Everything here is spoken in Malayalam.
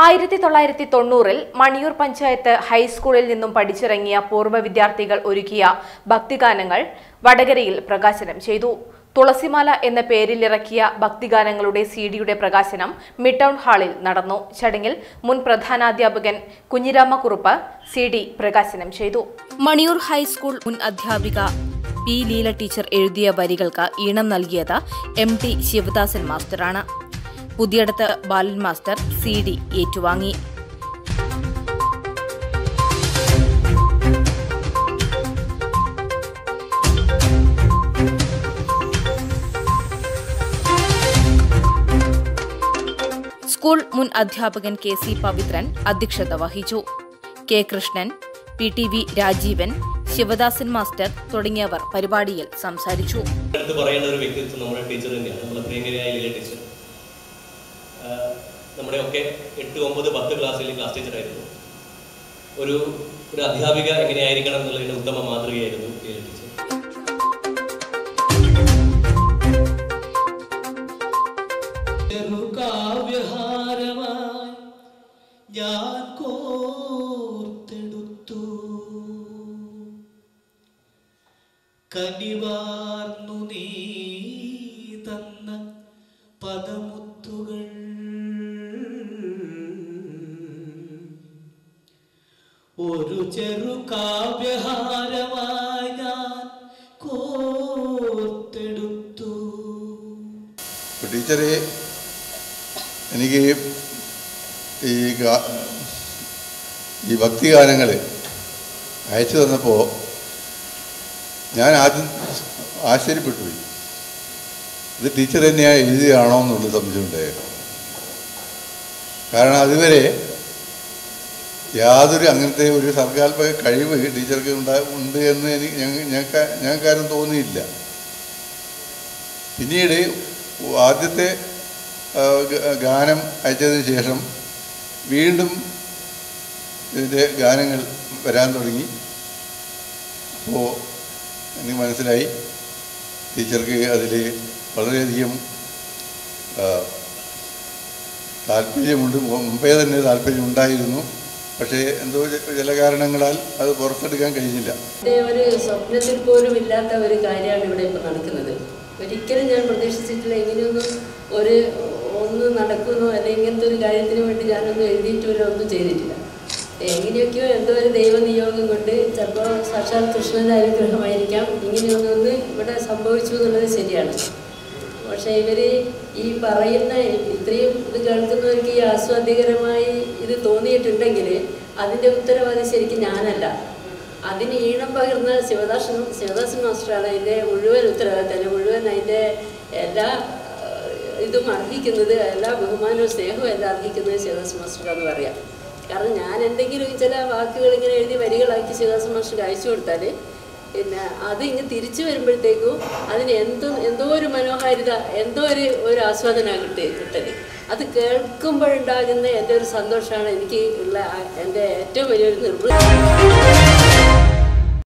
ആയിരത്തി തൊള്ളായിരത്തി തൊണ്ണൂറിൽ മണിയൂർ പഞ്ചായത്ത് ഹൈസ്കൂളിൽ നിന്നും പഠിച്ചിറങ്ങിയ പൂർവ്വ വിദ്യാർത്ഥികൾ ഒരുക്കിയ ഭക്തിഗാനങ്ങൾ വടകരയിൽ പ്രകാശനം ചെയ്തു തുളസിമാല എന്ന പേരിലിറക്കിയ ഭക്തിഗാനങ്ങളുടെ സി ഡിയുടെ പ്രകാശനം മിഡ് ഹാളിൽ നടന്നു ചടങ്ങിൽ മുൻ പ്രധാനാധ്യാപകൻ കുഞ്ഞിരാമക്കുറുപ്പ് സി ഡി പ്രകാശനം ചെയ്തു മണിയൂർ ഹൈസ്കൂൾ മുൻ അധ്യാപിക പി ലീല ടീച്ചർ എഴുതിയ വരികൾക്ക് ഈണം നൽകിയത് എം ടി ശിവദാസൻ മാസ്റ്ററാണ് Puthiyadathu Balan master C D ഏറ്റുവാങ്ങി സ്കൂൾ മുൻ അധ്യാപകൻ കെ സി പവിത്രൻ അധ്യക്ഷത വഹിച്ചു K Krishnan P T V Rajeevan Sivadasan master തുടങ്ങിയവർ പരിപാടിയിൽ സംസാരിച്ചു എടുത്ത് പറയേണ്ട ഒരു വ്യക്തിത്വം നമ്മുടെ ടീച്ചർ തന്നെയാണ് നമ്മുടെ പ്രിയങ്കരയായ ലീല ടീച്ചർ ആഹ് നമ്മുടെ ഒക്കെ എട്ട് ഒമ്പത് പത്ത് ക്ലാസ്സിൽ ക്ലാസ് ടീച്ചറായിരുന്നു ഒരു ഒരു അധ്യാപിക എങ്ങനെയായിരിക്കണം എന്നുള്ളതിന് ഉത്തമ മാതൃകയായിരുന്നു ലീല ടീച്ചർ ചെറുകാവ്യഹാരമായി ഞാൻ കോർത്തെടുത്തു കനിവാർന്നു നീ തന്ന പദമുത്തുകൾ ഒരു ചെറു കാവ്യഹാരമായി ഞാൻ കോർത്തെടുത്തു അപ്പോൾ ടീച്ചറെ എനിക്ക് ഈ ഗാ- ഈ ഭക്തിഗാനങ്ങൾ അയച്ചു തന്നപ്പോൾ ഞാൻ ആദ്യം ആശ്ചര്യപ്പെട്ടു പോയി ഇത് ടീച്ചർ തന്നെയാണ് എഴുതിയാണോ എന്നുള്ള സംശയമുണ്ടായിരുന്നു കാരണം അതുവരെ യാതൊരു അങ്ങനത്തെ ഒരു സർഗാത്മക കഴിവ് ടീച്ചർക്ക് ഉണ്ടാ ഉണ്ട് എന്ന് എനിക്ക് ഞങ്ങ- ഞങ്ങൾക്ക് ഞങ്ങൾക്കാരും തോന്നിയില്ല പിന്നീട് ആദ്യത്തെ ആ, ഗ- ഗാനം അയച്ചതിന് ശേഷം വീണ്ടും ഇതിൻ്റെ ഗാനങ്ങൾ വരാൻ തുടങ്ങി അപ്പോൾ എനിക്ക് മനസ്സിലായി ടീച്ചർക്ക് അതിൽ വളരെയധികം ആ, താല്പര്യമുണ്ട് മു- മുമ്പേ തന്നെ താല്പര്യം ഉണ്ടായിരുന്നു പക്ഷേ എന്തോ ചെ- ചില കാരണങ്ങളാൽ അത് പുറത്തെടുക്കാൻ കഴിഞ്ഞില്ല എൻ്റെ ഒരു സ്വപ്നത്തിൽ പോലും ഇല്ലാത്ത ഒരു കാര്യമാണ് ഇവിടെ ഇപ്പോൾ നടക്കുന്നത് ഒരിക്കലും ഞാൻ പ്രതീക്ഷിച്ചിട്ടില്ല ഇങ്ങനെയൊന്നും ഒരു ഒന്ന് നടക്കുന്നു അല്ലെങ്കിൽ ഇങ്ങനത്തെ ഒരു കാര്യത്തിന് വേണ്ടി ഞാനൊന്നും എഴുതിയിട്ടില്ല ഒന്നും ചെയ്തിട്ടില്ല എങ്ങനെയൊക്കെയോ എന്തോ ഒരു ദൈവനിയോഗം കൊണ്ട് ചിലപ്പോൾ സാക്ഷാൽ കൃഷ്ണൻ്റെ അനുഗ്രഹമായിരിക്കാം ഇങ്ങനെയൊന്നൊന്ന് ഇവിടെ സംഭവിച്ചു എന്നുള്ളത് ശരിയാണ് പക്ഷേ ഇവർ ഈ പറയുന്ന ഇത്രയും ഇത് കേൾക്കുന്നവർക്ക് ഈ ആസ്വാദ്യകരമായി ഇത് തോന്നിയിട്ടുണ്ടെങ്കിൽ അതിൻ്റെ ഉത്തരവാദി ശരിക്കും ഞാനല്ല അതിന് ഈണം പകർന്ന ശിവദാസൻ ശിവദാസൻ മാസ്റ്ററാണ് അതിൻ്റെ മുഴുവൻ ഉത്തരവാദിത്തം അല്ലെങ്കിൽ മുഴുവൻ അതിൻ്റെ എല്ലാ ഏഹ്, ഇതും അർഹിക്കുന്നത് എല്ലാ ബഹുമാനവും സ്നേഹവും എല്ലാം അർഹിക്കുന്നത് ശിവദാസൻ മാസ്റ്റർക്കാന്ന് പറയാം കാരണം ഞാൻ എന്തെങ്കിലും ചില വാക്കുകൾ ഇങ്ങനെ എഴുതി വരികളാക്കി ശിവദാസൻ മാസ്റ്റർക്ക് അയച്ചു കൊടുത്താൽ പിന്നെ അത് ഇങ്ങ് തിരിച്ചു വരുമ്പോഴത്തേക്കും അതിന് എന്തോ എന്തോ ഒരു മനോഹാരിത എന്തോ ഒരു ഒരു ആസ്വാദനമാണ് കിട്ടി കിട്ടല് അത് കേൾക്കുമ്പോഴുണ്ടാകുന്ന എൻ്റെ ഒരു സന്തോഷമാണ് എനിക്ക് ഉള്ള ആ- എൻ്റെ ഏറ്റവും വലിയൊരു നിർവൃത്തി